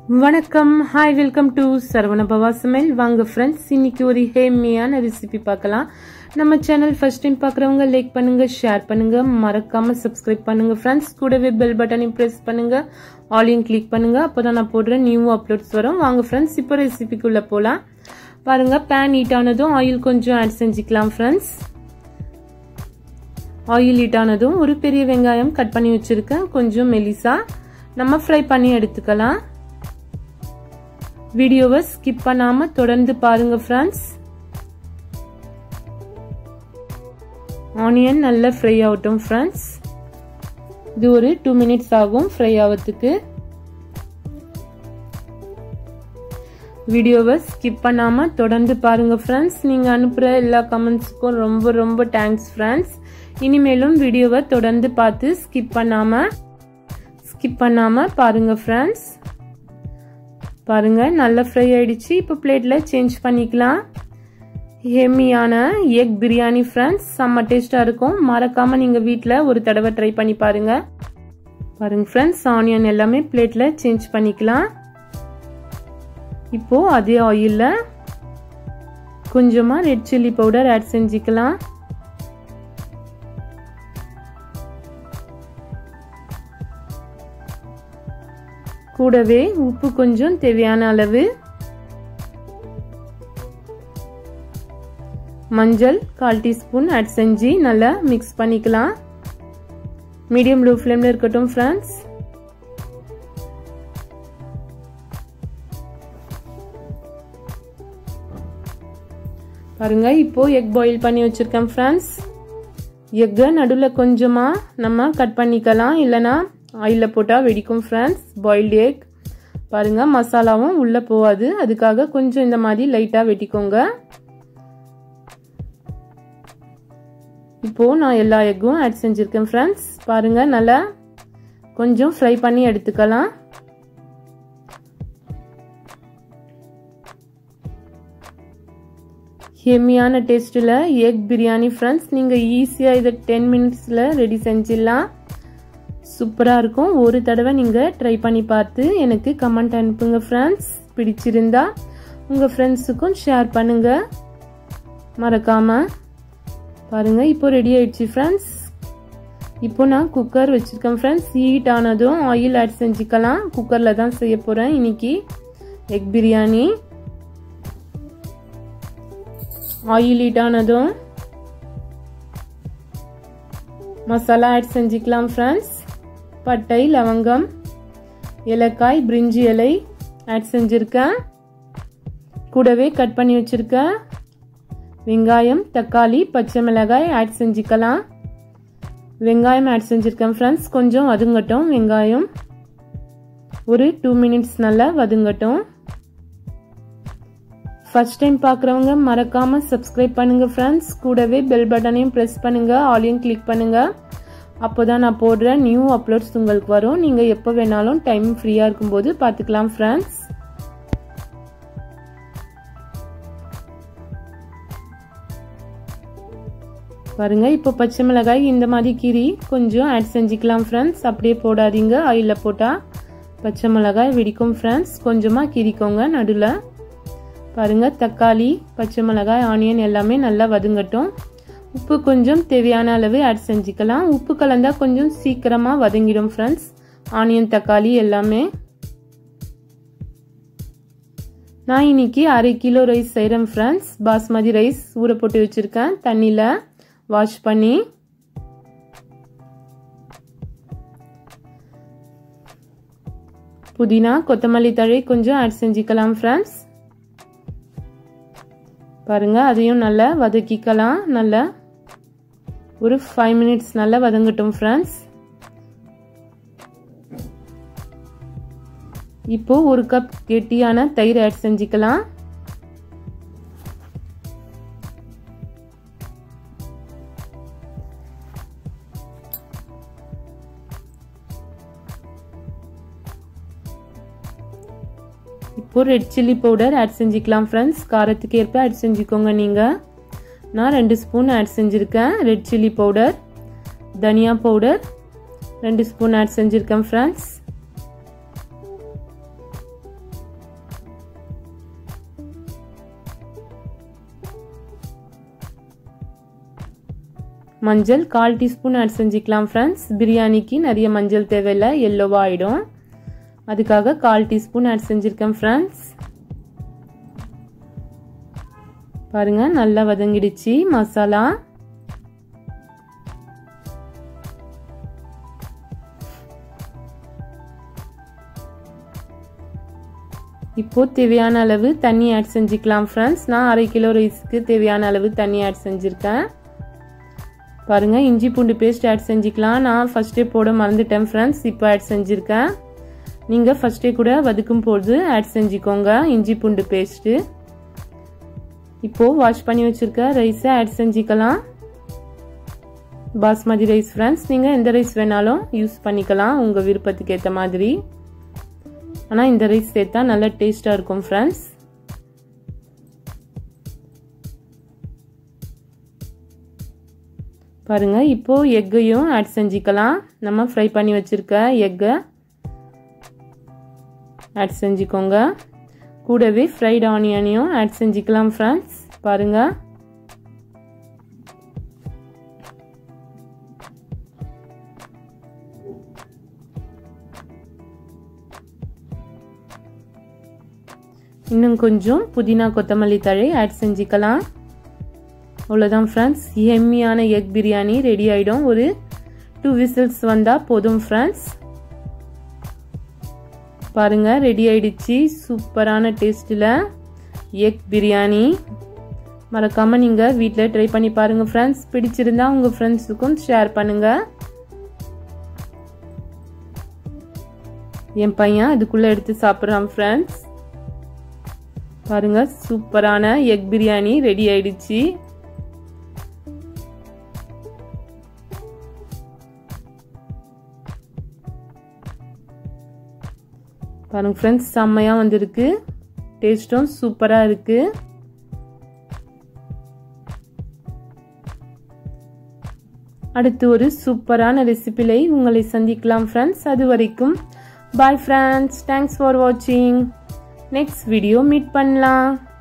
வணக்கம் hi welcome to Saravanabhava சமையல் வாங்க ஃப்ரெண்ட்ஸ் இன்னைக்கு ஒரு ஹேமியான ரெசிபி பார்க்கலாம் நம்ம சேனல் ஃபர்ஸ்ட் டைம் பார்க்குறவங்க லைக் பண்ணுங்க ஷேர் பண்ணுங்க மறக்காம சப்ஸ்கிரைப் பண்ணுங்க ஃப்ரெண்ட்ஸ் கூடவே பெல் பட்டனையும் ப்ரெஸ் பண்ணுங்க ஆலையும் கிளிக் பண்ணுங்க அப்போதான் நான் போடுற நியூ அப்லோட்ஸ் வரும் வாங்க ஃப்ரெண்ட்ஸ் இப்போ ரெசிபிக்குள்ள போகலாம் பாருங்க பேன் ஹீட் ஆனதும் ஆயில் கொஞ்சம் ஆட் செஞ்சுக்கலாம் ஃப்ரெண்ட்ஸ் ஆயில் ஹீட் ஆனதும் ஒரு பெரிய வெங்காயம் கட் பண்ணி வச்சிருக்கேன் கொஞ்சம் மெலிசா நம்ம ஃப்ரை பண்ணி எடுத்துக்கலாம் வீடியோவை ஸ்கிப் பண்ணாம தொடர்ந்து பாருங்க ஃப்ரெண்ட்ஸ் ஆனியன் நல்லா ஃப்ரை ஆகட்டும் ஃப்ரெண்ட்ஸ் இது ஒரு டூ மினிட்ஸ் ஆகும் ஃப்ரை ஆகிறதுக்கு வீடியோவை ஸ்கிப் பண்ணாம தொடர்ந்து பாருங்க ஃப்ரெண்ட்ஸ் நீங்க அனுப்புற எல்லா கமெண்ட்ஸுக்கும் ரொம்ப ரொம்ப தேங்க்ஸ் ஃப்ரெண்ட்ஸ் இனிமேலும் வீடியோவை தொடர்ந்து பார்த்து ஸ்கிப் பண்ணாம ஸ்கிப் பண்ணாம பாருங்க ஃப்ரெண்ட்ஸ் பாருங்க நல்லா ஃப்ரை ஆயிடுச்சு இப்போ பிளேட்ல சேஞ்ச் பண்ணிக்கலாம் ஹெம்மியான எக் பிரியாணி ஃப்ரெண்ட்ஸ் செம்ம டேஸ்டா இருக்கும் மறக்காம நீங்க வீட்டில் ஒரு தடவை ட்ரை பண்ணி பாருங்க பாருங்க ஃப்ரெண்ட்ஸ் ஆனியன் எல்லாமே பிளேட்ல சேஞ்ச் பண்ணிக்கலாம் இப்போ அதே ஆயில்ல கொஞ்சமா ரெட் சில்லி பவுடர் ஆட் செஞ்சுக்கலாம் கூடவே உப்பு கொஞ்சம் தேவையான அளவு மஞ்சள் கால் டீஸ்பூன் ஆட் செஞ்சு நல்லா மிக்ஸ் பண்ணிக்கலாம் மீடியம் லோ ஃப்ளேமில் இருக்கட்டும் ஃப்ரெண்ட்ஸ் பாருங்க இப்போ எக் பாயில் பண்ணி வச்சிருக்கேன் ஃப்ரெண்ட்ஸ் எக்கை நடுவில் கொஞ்சமாக நம்ம கட் பண்ணிக்கலாம் இல்லைனா ஆயிலில் போட்டால் வெடிக்கும் ஃப்ரெண்ட்ஸ் பாயில்டு எக் பாருங்கள் மசாலாவும் உள்ளே போகாது அதுக்காக கொஞ்சம் இந்த மாதிரி லைட்டாக வெட்டிக்கோங்க இப்போது நான் எல்லா எக்கும் ஆட் செஞ்சுருக்கேன் ஃப்ரெண்ட்ஸ் பாருங்கள் நல்லா கொஞ்சம் ஃப்ரை பண்ணி எடுத்துக்கலாம் ஹெம்மியான டேஸ்ட்டில் எக் பிரியாணி ஃப்ரெண்ட்ஸ் நீங்கள் ஈஸியாக இதை டென் மினிட்ஸில் ரெடி செஞ்சிடலாம் சூப்பராக இருக்கும் ஒரு தடவை நீங்கள் ட்ரை பண்ணி பார்த்து எனக்கு கமெண்ட் அனுப்புங்க ஃப்ரெண்ட்ஸ் பிடிச்சிருந்தா உங்கள் ஃப்ரெண்ட்ஸுக்கும் ஷேர் பண்ணுங்கள் மறக்காமல் பாருங்கள் இப்போ ரெடி ஆயிடுச்சு ஃப்ரெண்ட்ஸ் இப்போ நான் குக்கர் வச்சுருக்கேன் ஃப்ரெண்ட்ஸ் ஹீட் ஆனதும் ஆயில் ஆட் செஞ்சுக்கலாம் குக்கரில் தான் செய்ய போகிறேன் இன்னைக்கு எக் பிரியாணி ஆயில் ஹீட் ஆனதும் மசாலா ஆட் செஞ்சுக்கலாம் ஃப்ரெண்ட்ஸ் பட்டை லவங்கம் ஏலக்காய் பிரிஞ்சி இலை ஆட் செஞ்சுருக்கேன் கூடவே கட் பண்ணி வச்சுருக்கேன் வெங்காயம் தக்காளி பச்சை மிளகாய் ஆட் செஞ்சுக்கலாம் வெங்காயம் ஆட் செஞ்சுருக்கேன் ஃப்ரெண்ட்ஸ் கொஞ்சம் வதங்கட்டும் வெங்காயம் ஒரு டூ மினிட்ஸ் நல்லா வதங்கட்டும் ஃபர்ஸ்ட் டைம் பார்க்குறவங்க மறக்காமல் சப்ஸ்கிரைப் பண்ணுங்கள் ஃப்ரெண்ட்ஸ் கூடவே பெல் பட்டனையும் ப்ரெஸ் பண்ணுங்கள் ஆலையும் கிளிக் பண்ணுங்கள் அப்போ தான் நான் போடுற நியூ அப்லோட்ஸ் உங்களுக்கு வரும் நீங்கள் எப்போ வேணாலும் டைம் ஃப்ரீயாக இருக்கும்போது பார்த்துக்கலாம் ஃப்ரெண்ட்ஸ் பாருங்க இப்போ பச்சை மிளகாய் இந்த மாதிரி கீரி கொஞ்சம் ஆட் செஞ்சுக்கலாம் ஃப்ரெண்ட்ஸ் அப்படியே போடாதீங்க ஆயிலில் போட்டால் பச்சை மிளகாய் வெடிக்கும் ஃப்ரெண்ட்ஸ் கொஞ்சமாக கீரிக்கோங்க நடுவில் பாருங்க தக்காளி பச்சை மிளகாய் ஆனியன் எல்லாமே நல்லா வதங்கட்டும் உப்பு கொஞ்சம் தேவையான அளவு ஆட் செஞ்சுக்கலாம் உப்பு கலந்தா கொஞ்சம் சீக்கிரமாக வதங்கிடும் ஃப்ரெண்ட்ஸ் ஆனியன் தக்காளி எல்லாமே நான் இன்னைக்கு அரை கிலோ ரைஸ் செய்கிறேன் ஃப்ரெண்ட்ஸ் பாஸ்மதி ரைஸ் ஊற போட்டு வச்சுருக்கேன் தண்ணியில் வாஷ் பண்ணி புதினா கொத்தமல்லி தழை கொஞ்சம் ஆட் செஞ்சுக்கலாம் ஃப்ரெண்ட்ஸ் பாருங்க அதையும் நல்லா வதக்கிக்கலாம் நல்லா ஒரு ஃபைவ் மினிட்ஸ் நல்லா வதங்கட்டும் ஃப்ரெண்ட்ஸ் இப்போ ஒரு கப் கெட்டியான தயிர் ஆட் செஞ்சுக்கலாம் இப்போ ரெட் சில்லி பவுடர் ஆட் செஞ்சுக்கலாம் ஃப்ரெண்ட்ஸ் காரத்துக்கு ஏற்ப ஆட் செஞ்சுக்கோங்க நீங்கள் நான் ரெண்டு ஸ்பூன் ஆட் செஞ்சுருக்கேன் ரெட் சில்லி பவுடர் தனியா பவுடர் ரெண்டு ஸ்பூன் ஆட் செஞ்சுருக்கேன் ஃப்ரெண்ட்ஸ் மஞ்சள் கால் டீஸ்பூன் ஆட் செஞ்சுக்கலாம் ஃப்ரெண்ட்ஸ் பிரியாணிக்கு நிறைய மஞ்சள் தேவையில்லை எல்லோவாக ஆகிடும் அதுக்காக கால் டீஸ்பூன் ஆட் செஞ்சுருக்கேன் ஃப்ரெண்ட்ஸ் பாருங்க நல்லா வதங்கிடுச்சு மசாலா இப்போ தேவையான அளவு தண்ணி ஆட் செஞ்சுக்கலாம் ஃப்ரெண்ட்ஸ் நான் அரை கிலோ ரைஸ்க்கு தேவையான அளவு தண்ணி ஆட் செஞ்சுருக்கேன் பாருங்க இஞ்சி பூண்டு பேஸ்ட் ஆட் செஞ்சுக்கலாம் நான் ஃபஸ்ட்டே போட மறந்துட்டேன் ஃப்ரெண்ட்ஸ் இப்போ ஆட் செஞ்சுருக்கேன் நீங்கள் ஃபஸ்ட்டே கூட வதக்கும் போது ஆட் செஞ்சுக்கோங்க இஞ்சி பூண்டு பேஸ்ட்டு இப்போது வாஷ் பண்ணி வச்சுருக்க ரைஸை ஆட் செஞ்சுக்கலாம் பாஸ்மதி ரைஸ் ஃப்ரெண்ட்ஸ் நீங்கள் எந்த ரைஸ் வேணாலும் யூஸ் பண்ணிக்கலாம் உங்கள் விருப்பத்துக்கு ஏற்ற மாதிரி ஆனால் இந்த ரைஸ் சேர்த்தா நல்லா டேஸ்ட்டாக இருக்கும் ஃப்ரெண்ட்ஸ் பாருங்க இப்போ எக்கையும் ஆட் செஞ்சுக்கலாம் நம்ம ஃப்ரை பண்ணி வச்சிருக்க எக்கை ஆட் செஞ்சுக்கோங்க கூடவே ஃப்ரைட் ஆனியனையும் ஆட் செஞ்சுக்கலாம் ஃப்ரெண்ட்ஸ் பாருங்க இன்னும் கொஞ்சம் புதினா கொத்தமல்லி தழை ஆட் செஞ்சுக்கலாம் அவ்வளோதான் ஃப்ரெண்ட்ஸ் எம்மியான எக் பிரியாணி ரெடி ஆகிடும் ஒரு டூ விசில்ஸ் வந்தால் போதும் ஃப்ரெண்ட்ஸ் பாருங்க ரெடி ஆயிடுச்சு சூப்பரான டேஸ்ட்டில் எக் பிரியாணி மறக்காமல் நீங்கள் வீட்டில் ட்ரை பண்ணி பாருங்கள் ஃப்ரெண்ட்ஸ் பிடிச்சிருந்தா உங்கள் ஃப்ரெண்ட்ஸுக்கும் ஷேர் பண்ணுங்கள் என் பையன் அதுக்குள்ளே எடுத்து சாப்பிட்றான் ஃப்ரெண்ட்ஸ் பாருங்க சூப்பரான எக் பிரியாணி ரெடி ஆயிடுச்சு பாருங்க ஃப்ரெண்ட்ஸ் செம்மையாக வந்திருக்கு டேஸ்ட்டும் சூப்பராக இருக்கு அடுத்து ஒரு சூப்பரான ரெசிபிலை உங்களை சந்திக்கலாம் ஃப்ரெண்ட்ஸ் அது வரைக்கும் பாய் ஃப்ரெண்ட்ஸ் தேங்க்ஸ் ஃபார் வாட்சிங் நெக்ஸ்ட் வீடியோ மீட் பண்ணலாம்